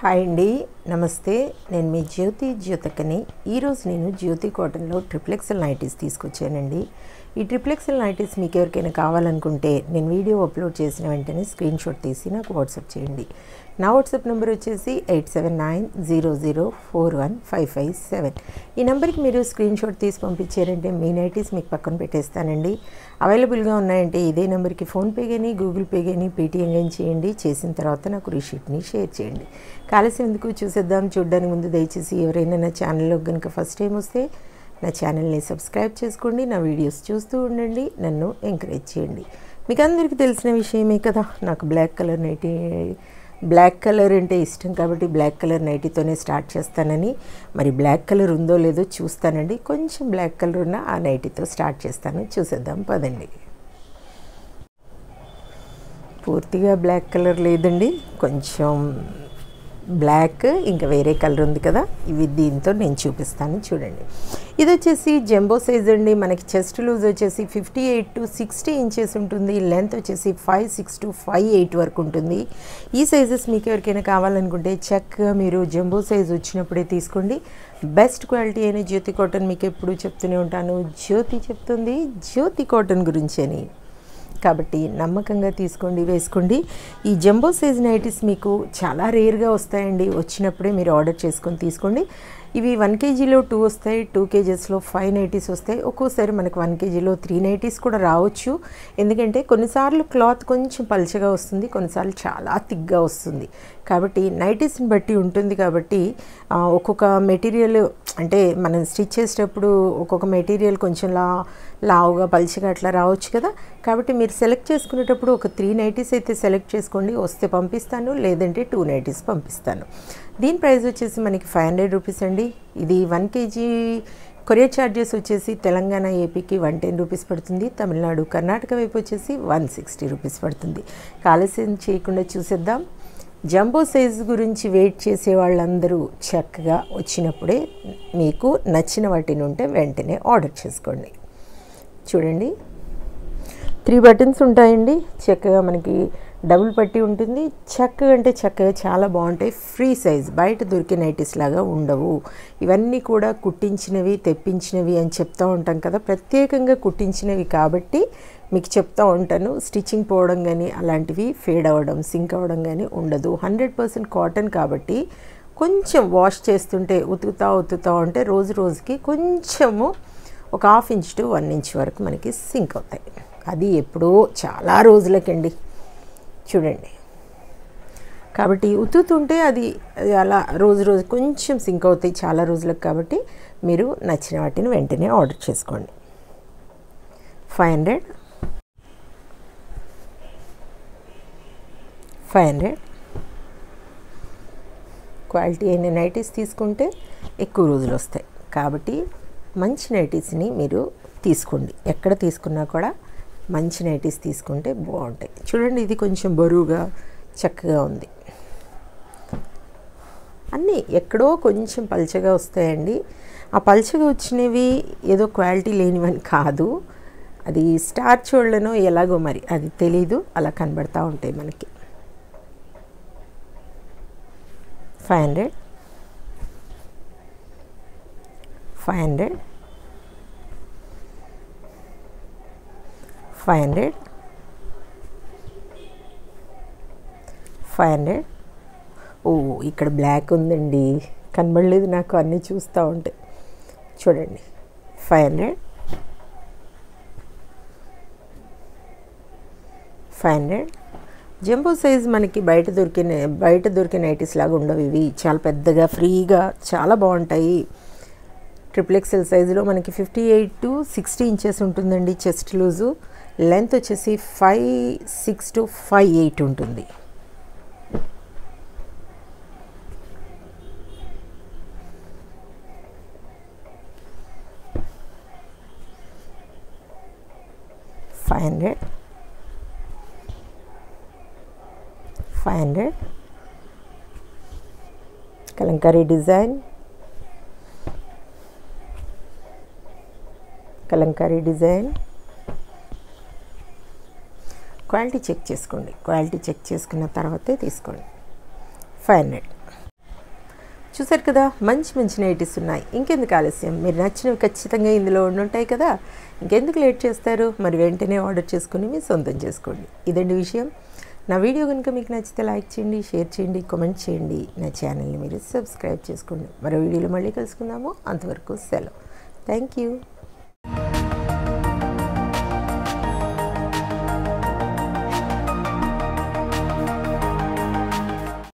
hi అండి నమస్తే నేను మీ జ్యోతి జ్యోతకని ఈరోజు నేను జ్యోతి కాటన్లో ట్రిప్లెక్సెల్ నైటీస్ తీసుకొచ్చానండి ఈ ట్రిప్లెక్సెల్ నైటీస్ మీకు ఎవరికైనా కావాలనుకుంటే నేను వీడియో అప్లోడ్ చేసిన వెంటనే స్క్రీన్ షాట్ తీసి నాకు వాట్సాప్ చేయండి నా వాట్సాప్ నెంబర్ వచ్చేసి eight seven nine zero zero four one five five seven ఈ నెంబర్కి మీరు స్క్రీన్ షాట్ తీసి పంపించారంటే మీ నైటీస్ మీకు పక్కన పెట్టేస్తానండి అవైలబుల్గా ఉన్నాయంటే ఇదే నెంబర్కి ఫోన్పే కానీ గూగుల్ పే కానీ పేటీఎం కానీ చేయండి చేసిన తర్వాత నాకు రిషీట్ని షేర్ చేయండి కాలసి ఎందుకు చూసేద్దాం చూడడానికి ముందు దయచేసి ఎవరైనా నా ఛానల్లో కనుక ఫస్ట్ టైం వస్తే నా ఛానల్ని సబ్స్క్రైబ్ చేసుకోండి నా వీడియోస్ చూస్తూ ఉండండి నన్ను ఎంకరేజ్ చేయండి మీకు అందరికీ తెలిసిన విషయమే కదా నాకు black colour nighty black colour అంటే ఇష్టం కాబట్టి బ్లాక్ కలర్ నైటీతోనే స్టార్ట్ చేస్తానని మరి బ్లాక్ కలర్ ఉందో లేదో చూస్తానండి కొంచెం బ్లాక్ కలర్ ఉన్న ఆ నైటీతో స్టార్ట్ చేస్తాను చూసేద్దాం పదండి పూర్తిగా బ్లాక్ కలర్ లేదండి కొంచెం బ్లాక్ ఇంకా వేరే కలర్ ఉంది కదా ఇవి దీంతో నేను చూపిస్తాను చూడండి ఇది వచ్చేసి జంబో సైజ్ అండి మనకి చెస్ట్ లూజ్ వచ్చేసి fifty eight to sixty inches ఉంటుంది లెంత్ వచ్చేసి five six to five eight వరకు ఉంటుంది ఈ సైజెస్ మీకు ఎవరికైనా కావాలనుకుంటే చక్కగా మీరు జంబో సైజ్ వచ్చినప్పుడే తీసుకోండి బెస్ట్ క్వాలిటీ అయిన జ్యోతి కాటన్ మీకు ఎప్పుడు చెప్తూనే ఉంటాను జ్యోతి చెప్తుంది జ్యోతి కాటన్ గురించి అని కాబట్టి నమ్మకంగా తీసుకోండి వేసుకోండి ఈ జంబో సైజ్ నైటీస్ మీకు చాలా రేర్గా వస్తాయండి వచ్చినప్పుడే మీరు ఆర్డర్ చేసుకొని తీసుకోండి ఇవి వన్ కేజీలో టూ వస్తాయి టూ కేజెస్లో ఫైవ్ నైటీస్ వస్తాయి ఒక్కోసారి మనకు వన్ కేజీలో త్రీ నైటీస్ కూడా రావచ్చు ఎందుకంటే కొన్నిసార్లు క్లాత్ కొంచెం పల్చగా వస్తుంది కొన్నిసార్లు చాలా థిక్గా వస్తుంది కాబట్టి నైటీస్ని బట్టి ఉంటుంది కాబట్టి ఒక్కొక్క మెటీరియల్ అంటే మనం స్టిచ్ చేసేటప్పుడు ఒక్కొక్క మెటీరియల్ కొంచెం లా లావుగా పల్చగా అట్లా రావచ్చు కదా కాబట్టి మీరు సెలెక్ట్ చేసుకునేటప్పుడు ఒక త్రీ నైటీస్ అయితే సెలెక్ట్ చేసుకోండి వస్తే పంపిస్తాను లేదంటే టూ నైటీస్ పంపిస్తాను దీని ప్రైస్ వచ్చేసి మనకి ఫైవ్ హండ్రెడ్ రూపీస్ అండి ఇది వన్ కేజీ కొరియర్ ఛార్జెస్ వచ్చేసి తెలంగాణ ఏపీకి వన్ టెన్ రూపీస్ పడుతుంది తమిళనాడు కర్ణాటక వైపు వచ్చేసి వన్ సిక్స్టీ రూపీస్ పడుతుంది ఆలస్యం చేయకుండా చూసేద్దాం జంబో సైజు గురించి వెయిట్ చేసే వాళ్ళందరూ చక్కగా వచ్చినప్పుడే మీకు నచ్చిన వాటిని ఉంటే వెంటనే ఆర్డర్ చేసుకోండి చూడండి త్రీ బటన్స్ ఉంటాయండి చక్కగా మనకి డబుల్ పట్టి ఉంటుంది చక్కగా అంటే చక్కగా చాలా బాగుంటాయి ఫ్రీ సైజ్ బయట దొరికే నైటీస్ లాగా ఉండవు ఇవన్నీ కూడా కుట్టించినవి తెప్పించినవి అని చెప్తూ ఉంటాం కదా ప్రత్యేకంగా కుట్టించినవి కాబట్టి మీకు చెప్తూ ఉంటాను స్టిచ్చింగ్ పోవడం కానీ అలాంటివి ఫేడ్ అవ్వడం సింక్ అవ్వడం కానీ ఉండదు హండ్రెడ్ పర్సెంట్ కాటన్ కాబట్టి కొంచెం వాష్ చేస్తుంటే ఉతుకుతా ఉతుకుతా ఉంటే రోజు రోజుకి కొంచెము ఒక half inch to one inch వరకు మనకి సింక్ అవుతాయి అది ఎప్పుడో చాలా రోజులకండి చూడండి కాబట్టి ఉతుకుతుంటే అది అలా రోజు రోజు కొంచెం సింక్ అవుతాయి చాలా రోజులకు కాబట్టి మీరు నచ్చిన వాటిని వెంటనే ఆర్డర్ చేసుకోండి five hundred five hundred quality అయిన నైటీస్ తీసుకుంటే ఎక్కువ రోజులు వస్తాయి కాబట్టి మంచి నైటీస్ని మీరు తీసుకోండి ఎక్కడ తీసుకున్నా కూడా మంచి నైటీస్ తీసుకుంటే బాగుంటాయి చూడండి ఇది కొంచెం బరువుగా చక్కగా ఉంది అన్నీ ఎక్కడో కొంచెం పల్చగా వస్తాయండి ఆ పల్చగా వచ్చినవి ఏదో క్వాలిటీ లేనివని కాదు అది స్టార్చ్ వాళ్ళనో ఎలాగో మరి అది తెలీదు అలా కనబడతా ఉంటాయి మనకి five hundred five hundred five hundred five hundred ఓ ఇక్కడ బ్లాక్ ఉందండి కనబడలేదు నాకు అన్నీ చూస్తూ ఉంటే చూడండి five hundred five hundred jumbo size మనకి బయట దొరికే బయట దొరికే నైటీస్ లాగా ఉండవు ఇవి చాలా పెద్దగా ఫ్రీగా చాలా బాగుంటాయి ట్రిపుల్ ఎక్స్ఎల్ సైజులో మనకి fifty eight to sixty inches ఉంటుందండి చెస్ట్ లూజు లెంత్ వచ్చేసి five six to five eight ఉంటుంది five hundred five hundred Kalamkari design Kalamkari design quality check చేసుకోండి క్వాలిటీ చెక్ చేసుకున్న తర్వాతే తీసుకోండి ఫైవ్ హండ్రెడ్ చూసారు కదా మంచి మంచి నైటీస్ ఉన్నాయి ఇంకెందుకు ఆలస్యం మీరు నచ్చినవి ఖచ్చితంగా ఇందులో ఉండుంటాయి కదా ఇంకెందుకు లేట్ చేస్తారు మరి వెంటనే ఆర్డర్ చేసుకుని మీ సొంతం చేసుకోండి ఇదండి విషయం నా వీడియో కనుక మీకు నచ్చితే లైక్ చేయండి షేర్ చేయండి కామెంట్ చేయండి నా ఛానల్ని మీరు సబ్స్క్రైబ్ చేసుకోండి మరో వీడియోలో మళ్ళీ కలుసుకుందాము అంతవరకు సెలవు థ్యాంక్ యూ